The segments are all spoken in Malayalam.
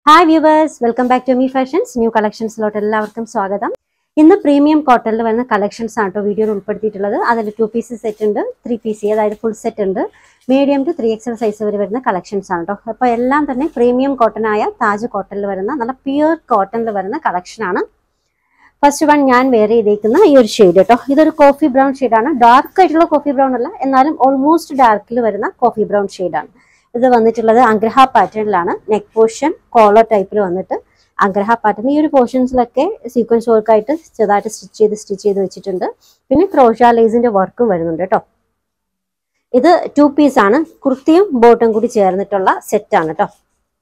Hi viewers welcome back to me fashions new കളക്ഷൻസിലോട്ട് എല്ലാവർക്കും സ്വാഗതം ഇന്ന് പ്രീമിയം കോട്ടണിൽ വരുന്ന കളക്ഷൻസ് ആണ് കേട്ടോ വീഡിയോയിൽ ഉൾപ്പെടുത്തിയിട്ടുള്ളത് അതിൽ ടു പീസ് സെറ്റ് ഉണ്ട് ത്രീ പീസ് അതായത് ഫുൾ സെറ്റ് ഉണ്ട് medium to three XL size വരെ വരുന്ന കളക്ഷൻസ് ആണ് കേട്ടോ അപ്പോൾ എല്ലാം തന്നെ പ്രീമിയം കോട്ടൺ ആയ താജ് കോട്ടണിൽ വരുന്ന നല്ല പ്യുവർ കോട്ടണിൽ വരുന്ന കളക്ഷൻ ആണ് ഫസ്റ്റ് വൺ ഞാൻ വെയർ ചെയ്തേക്കുന്ന ഈ ഒരു ഷെയ്ഡ് കേട്ടോ ഇതൊരു കോഫി ബ്രൗൺ ഷെയ്ഡാണ് ഡാർക്ക് ആയിട്ടുള്ള കോഫി ബ്രൗൺ അല്ല എന്നാലും ഓൾമോസ്റ്റ് ഡാർക്കിൽ വരുന്ന കോഫി ബ്രൗൺ ഷെയ്ഡാണ് ഇത് വന്നിട്ടുള്ളത് അഗ്രഹ പാറ്റേണിലാണ് നെക്ക് പോർഷൻ കോളർ ടൈപ്പിൽ വന്നിട്ട് അഗ്രഹ പാറ്റേൺ ഈ ഒരു പോർഷൻസിലൊക്കെ സീക്വൻസ് വർക്കായിട്ട് ചെറുതായിട്ട് സ്റ്റിച്ച് ചെയ്ത് സ്റ്റിച്ച് ചെയ്ത് വെച്ചിട്ടുണ്ട് പിന്നെ ക്രോഷ ലേസിന്റെ വർക്കും വരുന്നുണ്ട് കേട്ടോ ഇത് ടു പീസ് ആണ് കുർത്തിയും ബോട്ടും കൂടി ചേർന്നിട്ടുള്ള സെറ്റ് ആണ് കേട്ടോ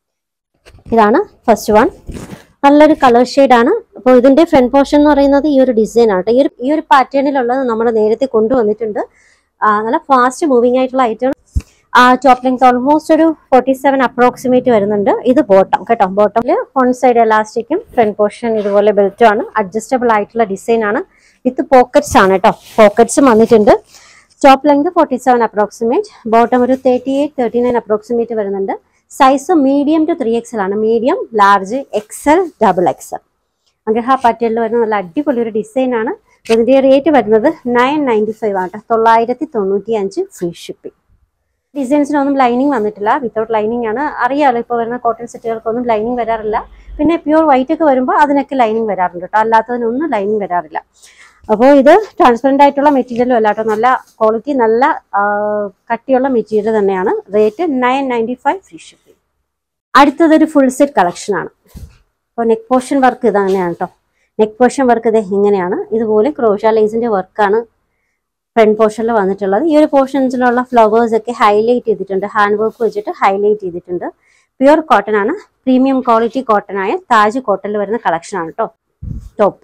ഇതാണ് ഫസ്റ്റ് വൺ നല്ലൊരു കളർ ആണ് അപ്പോൾ ഇതിന്റെ ഫ്രണ്ട് പോർഷൻ എന്ന് പറയുന്നത് ഈ ഒരു ഡിസൈൻ ആണ് കേട്ടോ ഈ ഒരു ഈ ഒരു പാറ്റേണിലുള്ളത് നമ്മൾ നേരത്തെ കൊണ്ടുവന്നിട്ടുണ്ട് ആ, നല്ല ഫാസ്റ്റ് മൂവിങ് ആയിട്ടുള്ള ഐറ്റം ടോപ്പ് ലെങ്ത് ഓൾമോസ്റ്റ് ഒരു ഫോർട്ടി സെവൻ അപ്രോക്സിമേറ്റ് വരുന്നുണ്ട് ഇത് ബോട്ടം കേട്ടോ ബോട്ടമിൽ വൺ സൈഡ് എലാസ്റ്റിക്കും ഫ്രണ്ട് പോർഷൻ ഇതുപോലെ ബെൽറ്റും ആണ് അഡ്ജസ്റ്റബിൾ ആയിട്ടുള്ള ഡിസൈൻ ആണ് വിത്ത് പോക്കറ്റ്സ് ആണ് കേട്ടോ പോക്കറ്റ്സും വന്നിട്ടുണ്ട് top length forty seven approximate bottom ഒരു thirty eight thirty nine approximate വരുന്നുണ്ട് size medium to three XL ആണ് medium large XL double XL അഗ്രഹ പാറ്റേണിൽ വരുന്ന നല്ല അടിപൊളി ഒരു ഡിസൈൻ ആണ് ഇതിന്റെ റേറ്റ് വരുന്നത് നയൻ നയൻറ്റി ഫൈവ് ആണ് ട്ടോ. തൊള്ളായിരത്തി തൊണ്ണൂറ്റി അഞ്ച് ഫ്രീ ഷിപ്പിംഗ് ഡിസൈൻസിനൊന്നും ലൈനിങ് വന്നിട്ടില്ല വിത്തൗട്ട് ലൈനിങ് ആണ് അറിയാലോ ഇപ്പോൾ വരുന്ന കോട്ടൺ സെറ്റുകൾക്കൊന്നും ലൈനിങ് വരാറില്ല പിന്നെ പ്യൂർ വൈറ്റ് ഒക്കെ വരുമ്പോൾ അതിനൊക്കെ ലൈനിങ് വരാറുണ്ട് കേട്ടോ അല്ലാത്തതിനൊന്നും ലൈനിങ് വരാറില്ല അപ്പോൾ ഇത് ട്രാൻസ്പെറൻ്റ് ആയിട്ടുള്ള മെറ്റീരിയലും അല്ല കേട്ടോ നല്ല ക്വാളിറ്റി നല്ല ആ, കട്ടിയുള്ള മെറ്റീരിയൽ തന്നെയാണ് rate nine ninety five free shipping അടുത്തതൊരു ഫുൾ സെറ്റ് കളക്ഷനാണ് അപ്പോൾ നെക്ക് പോർഷൻ വർക്ക് ഇതങ്ങനെയാണ് കേട്ടോ നെക്ക് പോർഷൻ വർക്ക് ഇത് ഇങ്ങനെയാണ് ഇതുപോലെ ക്രോഷ ലേസിന്റെ വർക്കാണ് ഫ്രണ്ട് പോർഷനിൽ വന്നിട്ടുള്ളത് ഈ ഒരു പോർഷൻസിലുള്ള ഫ്ലവേഴ്സ് ഒക്കെ ഹൈലൈറ്റ് ചെയ്തിട്ടുണ്ട് ഹാൻഡ് വർക്ക് വെച്ചിട്ട് ഹൈലൈറ്റ് ചെയ്തിട്ടുണ്ട് പ്യുവർ കോട്ടൺ ആണ് പ്രീമിയം ക്വാളിറ്റി കോട്ടൺ ആയ താജ് കോട്ടണിൽ വരുന്ന കളക്ഷൻ ആണ് കേട്ടോ ടോപ്പ്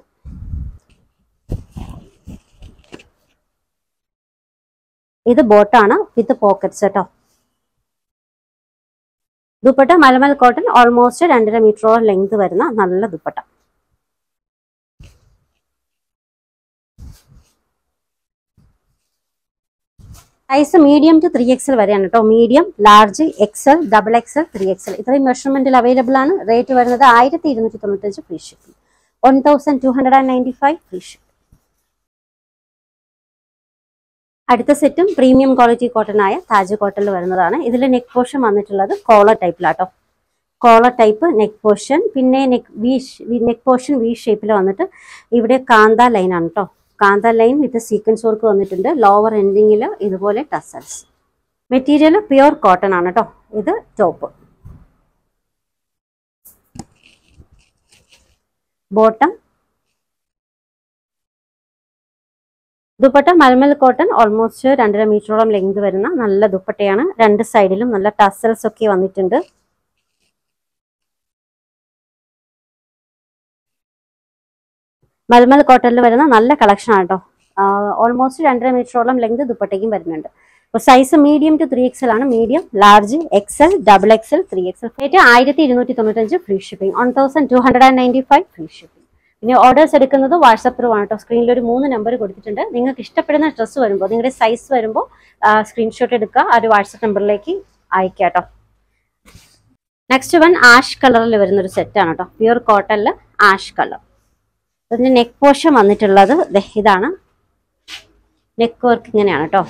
ഇത് ബോട്ടാണ് വിത്ത് പോക്കറ്റ്സ് കേട്ടോ ദുപ്പട്ട മലമൽ കോട്ടൺ ഓൾമോസ്റ്റ് രണ്ടര മീറ്ററോളം ലെങ്ത് വരുന്ന നല്ല dupatta size medium to three XL വരെയാണ് കേട്ടോ medium large XL double XL three XL ഇത്രയും മെഷർമെന്റിൽ അവൈലബിൾ ആണ് റേറ്റ് വരുന്നത് ആയിരത്തി ഇരുന്നൂറ്റി തൊണ്ണൂറ്റഞ്ച് free shipping one thousand two hundred and ninety five free shipping അടുത്ത സെറ്റും പ്രീമിയം ക്വാളിറ്റി കോട്ടൺ ആയ താജ് കോട്ടണിൽ വരുന്നതാണ് ഇതിൽ നെക്ക് പോർഷൻ വന്നിട്ടുള്ളത് കോളർ ടൈപ്പിലാട്ടോ കോളർ ടൈപ്പ് നെക്ക് പോർഷൻ പിന്നെ neck V neck portion V ഷേപ്പിൽ വന്നിട്ട് ഇവിടെ കാന്ത ലൈൻ ആണ് കേട്ടോ kantha line with sequence work വന്നിട്ടുണ്ട് ലോവർ എൻഡിങ്ങിൽ ഇതുപോലെ ടസൽസ് മെറ്റീരിയൽ പ്യുവർ കോട്ടൺ ആണ് കേട്ടോ ഇത് top bottom dupatta mulmul cotton almost രണ്ടര മീറ്ററോളം ലെങ്ത് വരുന്ന നല്ല ദുപ്പട്ടയാണ് രണ്ട് സൈഡിലും നല്ല ടസൽസ് ഒക്കെ വന്നിട്ടുണ്ട് മൽമൽ കോട്ടണിൽ വരുന്ന നല്ല കളക്ഷൻ ആണ് കേട്ടോ ഓൾമോസ്റ്റ് രണ്ടര മീറ്ററോളം ലെങ്ത് ദുപ്പട്ടയ്ക്കും വരുന്നുണ്ട് അപ്പോൾ size medium to three XL ആണ് medium large XL double XL three XL rate ആയിരത്തി ഇരുന്നൂറ്റി തൊണ്ണൂറ്റഞ്ച് free shipping one thousand two hundred and ninety five free shipping പിന്നെ ഓർഡേഴ്സ് എടുക്കുന്നത് വാട്സപ്പ് ത്രൂ ആണ് കേട്ടോ സ്ക്രീനിൽ ഒരു മൂന്ന് നമ്പർ കൊടുത്തിട്ടുണ്ട് നിങ്ങൾക്ക് ഇഷ്ടപ്പെടുന്ന ഡ്രസ്സ് വരുമ്പോൾ നിങ്ങളുടെ സൈസ് വരുമ്പോൾ സ്ക്രീൻഷോട്ട് എടുക്കുക ആ ഒരു വാട്സപ്പ് നമ്പറിലേക്ക് അയക്കാം കേട്ടോ നെക്സ്റ്റ് വൺ ആഷ് കളറിൽ വരുന്ന ഒരു സെറ്റാണ് കേട്ടോ പ്യുവർ കോട്ടണിൽ ആഷ് കളർ ഇതിന്റെ നെക്ക് പോർഷൻ വന്നിട്ടുള്ളത് ദേ ഇതാണ് നെക്ക് വർക്ക് ഇങ്ങനെയാണ് കേട്ടോ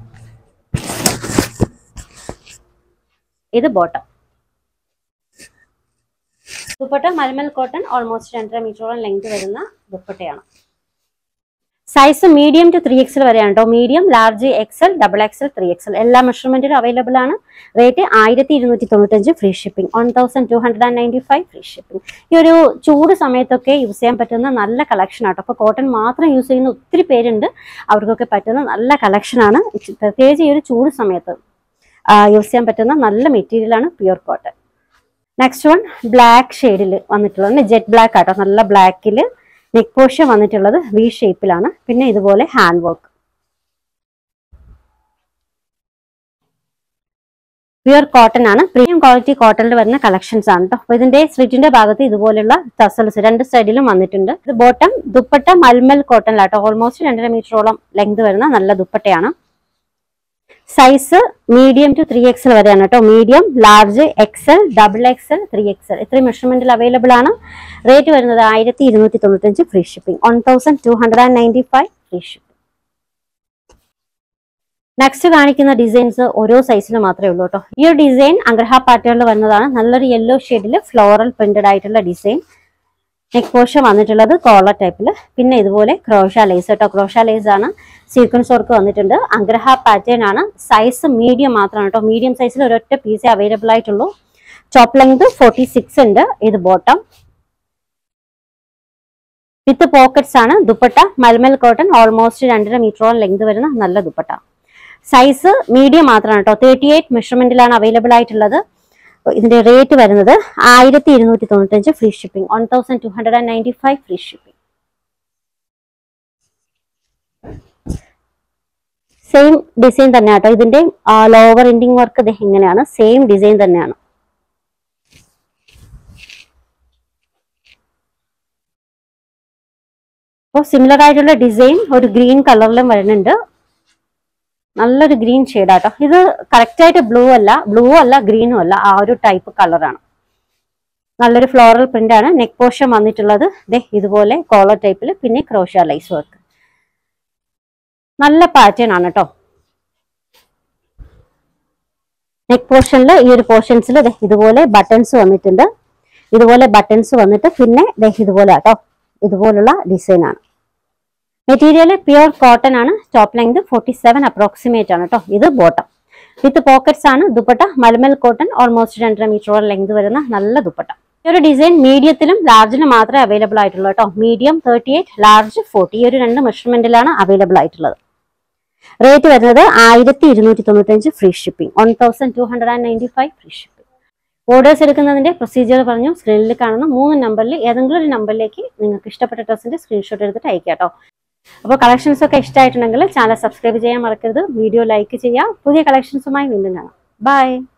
ഇത് bottom dupatta mulmul cotton almost രണ്ടര മീറ്ററോളം ലെങ്ത് വരുന്ന ദുപ്പട്ടയാണ് size medium to three XL വരെയാണ് കേട്ടോ medium large XL double XL three XL എല്ലാ മെഷർമെന്റിലും അവൈലബിൾ ആണ് റേറ്റ് ആയിരത്തി ഇരുന്നൂറ്റി തൊണ്ണൂറ്റഞ്ച് free shipping one thousand two hundred and ninety five free shipping ഈ ഒരു ചൂട് സമയത്തൊക്കെ യൂസ് ചെയ്യാൻ പറ്റുന്ന നല്ല കളക്ഷൻ ആട്ടോ അപ്പോൾ കോട്ടൺ മാത്രം യൂസ് ചെയ്യുന്ന ഒത്തിരി പേരുണ്ട് അവർക്കൊക്കെ പറ്റുന്ന നല്ല കളക്ഷനാണ് പ്രത്യേകിച്ച് ഈ ഒരു ചൂട് സമയത്ത് യൂസ് ചെയ്യാൻ പറ്റുന്ന നല്ല മെറ്റീരിയലാണ് pure cotton next one black ഷെയ്ഡിൽ വന്നിട്ടുള്ളത് ജെറ്റ് ബ്ലാക്ക് ആട്ടോ നല്ല ബ്ലാക്കിൽ നെക്ക് പോർഷൻ വന്നിട്ടുള്ളത് വി ഷേപ്പിലാണ് പിന്നെ ഇതുപോലെ ഹാൻഡ് വർക്ക് പ്യുവർ കോട്ടൺ ആണ് പ്രീമിയം ക്വാളിറ്റി കോട്ടണിൽ വരുന്ന കളക്ഷൻസ് ആണ് കേട്ടോ അപ്പൊ ഇതിന്റെ സ്ലിറ്റിന്റെ ഭാഗത്ത് ഇതുപോലുള്ള ടസൽസ് രണ്ട് സൈഡിലും വന്നിട്ടുണ്ട് ഇത് ബോട്ടം ദുപ്പട്ട മൽമൽ കോട്ടണിലാട്ടോ ഓൾമോസ്റ്റ് രണ്ടര മീറ്ററോളം ലെങ്ത് വരുന്ന നല്ല ദുപ്പട്ടയാണ് size medium to three XL വരെയാണ് കേട്ടോ medium large XL double XL three XL ഇത്രയും മെഷർമെന്റിൽ അവൈലബിൾ ആണ് റേറ്റ് വരുന്നത് ആയിരത്തി ഇരുന്നൂറ്റി തൊണ്ണൂറ്റഞ്ച് free shipping one thousand two hundred and ninety five free shipping next കാണിക്കുന്ന ഡിസൈൻസ് ഓരോ സൈസിൽ മാത്രമേ ഉള്ളൂ കേട്ടോ ഈ ഒരു ഡിസൈൻ അഗ്രഹ പാറ്റേണിൽ വരുന്നതാണ് നല്ലൊരു യെല്ലോ ഷെയ്ഡിൽ ഫ്ലോറൽ പ്രിന്റഡ് ആയിട്ടുള്ള ഡിസൈൻ നെക്ക് പോർഷൻ വന്നിട്ടുള്ളത് കോളർ ടൈപ്പിൽ പിന്നെ ഇതുപോലെ ക്രോഷ ലേസ് കേട്ടോ ക്രോഷ ലേസ് ആണ് സീക്വൻസ് വർക്ക് വന്നിട്ടുണ്ട് അഗ്രഹ പാറ്റേൺ ആണ് സൈസ് മീഡിയം മാത്രമാണ് കേട്ടോ മീഡിയം സൈസിൽ ഒരൊറ്റ പീസേ അവൈലബിൾ ആയിട്ടുള്ളൂ ടോപ്പ് ലെങ്ത് ഫോർട്ടി സിക്സ് ഉണ്ട് ഇത് ബോട്ടം വിത്ത് പോക്കറ്റ്സ് ആണ് ദുപ്പട്ട മൽമൽ കോട്ടൺ ഓൾമോസ്റ്റ് രണ്ടര മീറ്ററോളം ലെങ്ത് വരുന്ന നല്ല ദുപ്പട്ട സൈസ് മീഡിയം മാത്രമാണ് കേട്ടോ തേർട്ടി എയ്റ്റ് മെഷർമെന്റിലാണ് അവൈലബിൾ ആയിട്ടുള്ളത് ഇതിന്റെ റേറ്റ് വരുന്നത് ആയിരത്തി ഇരുന്നൂറ്റി തൊണ്ണൂറ്റഞ്ച് free shipping one thousand two hundred and ninety five free shipping same design തന്നെയാണ് കേട്ടോ ഇതിന്റെ ലോവർ എൻഡിങ് വർക്ക് ഇങ്ങനെയാണ് സെയിം ഡിസൈൻ തന്നെയാണ് അപ്പോൾ സിമിലർ ആയിട്ടുള്ള ഡിസൈൻ ഒരു ഗ്രീൻ കളറിലും വരുന്നുണ്ട് നല്ലൊരു ഗ്രീൻ ഷെയ്ഡാട്ടോ ഇത് കറക്റ്റ് ആയിട്ട് ബ്ലൂ അല്ല ബ്ലൂ അല്ല ഗ്രീനും അല്ല ആ ഒരു ടൈപ്പ് കളറാണ് നല്ലൊരു ഫ്ലോറൽ പ്രിന്റ് ആണ് നെക്ക് പോർഷൻ വന്നിട്ടുള്ളത് ദേ ഇതുപോലെ കോളർ ടൈപ്പിൽ പിന്നെ ക്രോഷ്യ ലൈസ് വർക്ക് നല്ല പാറ്റേൺ ആണ് കേട്ടോ നെക്ക് പോർഷനിൽ ഈ ഒരു പോർഷൻസിൽ ഇതുപോലെ ബട്ടൺസ് വന്നിട്ടുണ്ട് ഇതുപോലെ ബട്ടൺസ് വന്നിട്ട് പിന്നെ ദേ ഇതുപോലെ കേട്ടോ ഇതുപോലുള്ള ഡിസൈൻ ആണ് മെറ്റീരിയൽ പ്യുവർ കോട്ടൺ ആണ് top length forty seven approximate ആണ് കേട്ടോ ഇത് ബോട്ടം വിത്ത് പോക്കറ്റ്സ് ആണ് ദുപ്പട്ട മൽമൽ കോട്ടൺ ഓൾമോസ്റ്റ് രണ്ടര മീറ്ററോളം ലെങ്ത് വരുന്ന നല്ല ദുപ്പട്ട ഈ ഒരു ഡിസൈൻ മീഡിയത്തിലും ലാർജിലും മാത്രമേ അവൈലബിൾ ആയിട്ടുള്ളൂ കേട്ടോ medium thirty eight large forty ഈ ഒരു രണ്ട് മെഷർമെന്റിലാണ് അവൈലബിൾ ആയിട്ടുള്ളത് റേറ്റ് വരുന്നത് ആയിരത്തി ഇരുന്നൂറ്റി തൊണ്ണൂറ്റഞ്ച് free shipping one thousand two hundred and ninety five free shipping orders എടുക്കുന്നതിന്റെ പ്രൊസീജിയർ പറഞ്ഞു സ്ക്രീനിൽ കാണുന്ന മൂന്ന് നമ്പറിൽ ഏതെങ്കിലും ഒരു നമ്പറിലേക്ക് നിങ്ങൾക്ക് ഇഷ്ടപ്പെട്ട ഡ്രസ്സിന്റെ സ്ക്രീൻഷോട്ട് എടുത്തിട്ട് അയക്കാം കേട്ടോ അപ്പോൾ കളക്ഷൻസ് ഒക്കെ ഇഷ്ടമായിട്ടുണ്ടെങ്കിൽ ചാനൽ സബ്സ്ക്രൈബ് ചെയ്യാൻ മറക്കരുത് വീഡിയോ ലൈക്ക് ചെയ്യുക പുതിയ കളക്ഷൻസുമായി വീണ്ടും കാണാം ബൈ